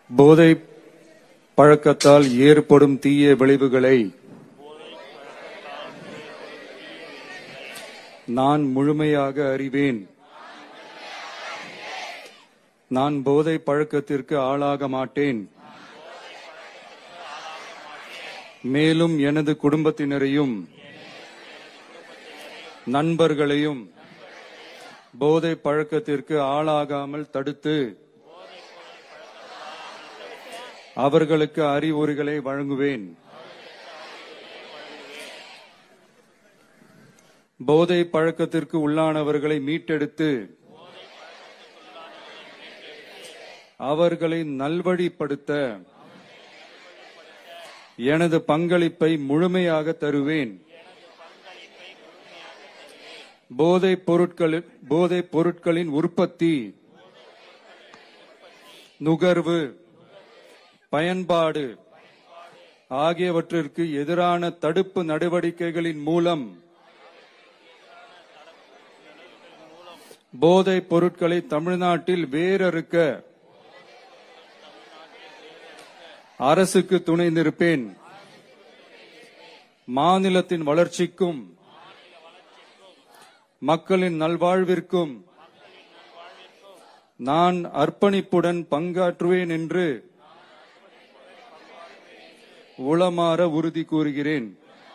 போதை பழக்கத்தால் ஏற்படும் தீய விளைவுகளை நான் முழுமையாக அறிவேன் நான் போதை பழக்கத்திற்கு ஆளாக மாட்டேன் மேலும் எனது குடும்பத்தினரையும் நண்பர்களையும் போதை பழக்கத்திற்கு ஆளாகாமல் தடுத்து அவர்களுக்கு அறிவுரைகளை வழங்குவேன் போதை பழக்கத்திற்கு உள்ளானவர்களை மீட்டெடுத்து அவர்களை நல்வழிப்படுத்த எனது பங்களிப்பை முழுமையாக தருவேன் போதைப் பொருட்கள் போதைப் பொருட்களின் உற்பத்தி நுகர்வு பயன்பாடு ஆகியவற்றிற்கு எதிரான தடுப்பு நடவடிக்கைகளின் மூலம் போதைப் பொருட்களை தமிழ்நாட்டில் வேரறுக்க அரசுக்கு துணை நிற்பேன் மாநிலத்தின் வளர்ச்சிக்கும் மக்களின் நல்வாழ்விற்கும் நான் அர்ப்பணிப்புடன் பங்காற்றுவேன் என்று உளமாற உறுதி கூறுகிறேன்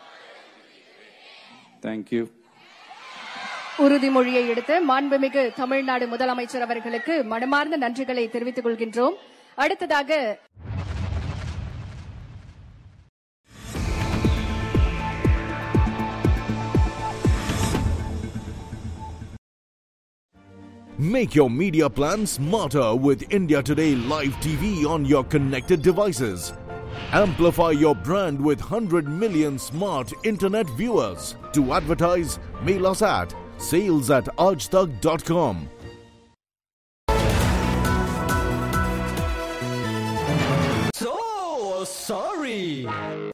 தேங்க்யூ உறுதிமொழியை எடுத்த மாண்புமிகு தமிழ்நாடு முதலமைச்சர் அவர்களுக்கு மனமார்ந்த நன்றிகளை தெரிவித்துக் கொள்கின்றோம் அடுத்ததாக Make your media plan smarter with India Today Live TV on your connected devices. Amplify your brand with 100 million smart internet viewers. To advertise, mail us at sales at ajtak.com. So sorry.